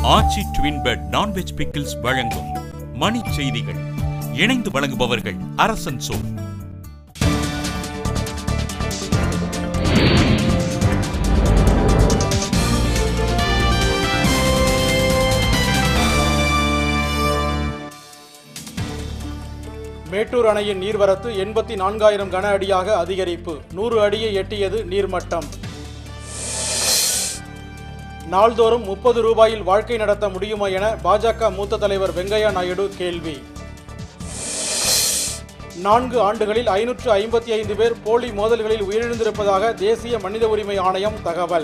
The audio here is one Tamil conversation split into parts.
ஆச்சி ட்வின் பெட் நான்வெஜ் பிக்கிள்ஸ் வழங்கும் மணி செய்திகள் இணைந்து வழங்குபவர்கள் அரசன் சோ மேட்டூர் அணையின் நீர்வரத்து எண்பத்தி நான்காயிரம் கன அடியாக அதிகரிப்பு நூறு அடியை எட்டியது நீர்மட்டம் நாள்தோறும் முப்பது ரூபாயில் வாழ்க்கை நடத்த முடியுமா என பாஜக மூத்த தலைவர் வெங்கையா நாயுடு கேள்வி நான்கு ஆண்டுகளில் ஐநூற்று ஐம்பத்தி ஐந்து பேர் போலி மோதல்களில் உயிரிழந்திருப்பதாக தேசிய மனித உரிமை ஆணையம் தகவல்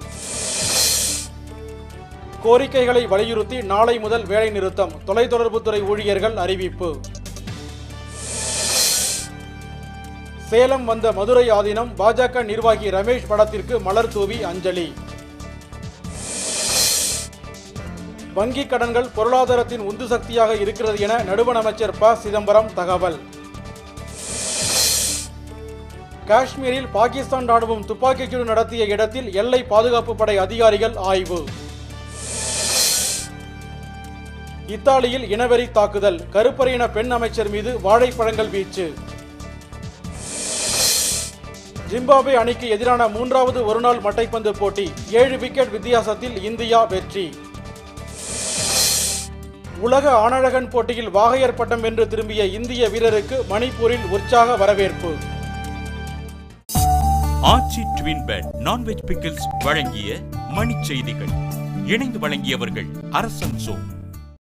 கோரிக்கைகளை வலியுறுத்தி நாளை முதல் வேலை நிறுத்தம் தொலைத்தொடர்புத்துறை ஊழியர்கள் அறிவிப்பு சேலம் வந்த மதுரை ஆதீனம் பாஜக நிர்வாகி ரமேஷ் படத்திற்கு மலர் தூவி அஞ்சலி வங்கிக் கடன்கள் பொருளாதாரத்தின் உந்து சக்தியாக இருக்கிறது என நடுவண் அமைச்சர் ப சிதம்பரம் தகவல் காஷ்மீரில் பாகிஸ்தான் ராணுவம் துப்பாக்கிச்சூடு நடத்திய இடத்தில் எல்லை பாதுகாப்பு படை அதிகாரிகள் ஆய்வு இத்தாலியில் இனவெறி தாக்குதல் கருப்பறையின பெண் அமைச்சர் மீது வாழைப்பழங்கள் வீச்சு ஜிம்பாப்வே அணிக்கு எதிரான மூன்றாவது ஒருநாள் மட்டைப்பந்து போட்டி ஏழு விக்கெட் வித்தியாசத்தில் இந்தியா வெற்றி உலக ஆணழகன் போட்டியில் வாகையர் பட்டம் வென்று திரும்பிய இந்திய வீரருக்கு மணிப்பூரில் உற்சாக வரவேற்பு Aachi twin pet non veg pickles வழங்கிய மணி செய்திகள் இணைந்து வழங்கியவர்கள் அரசன் சோ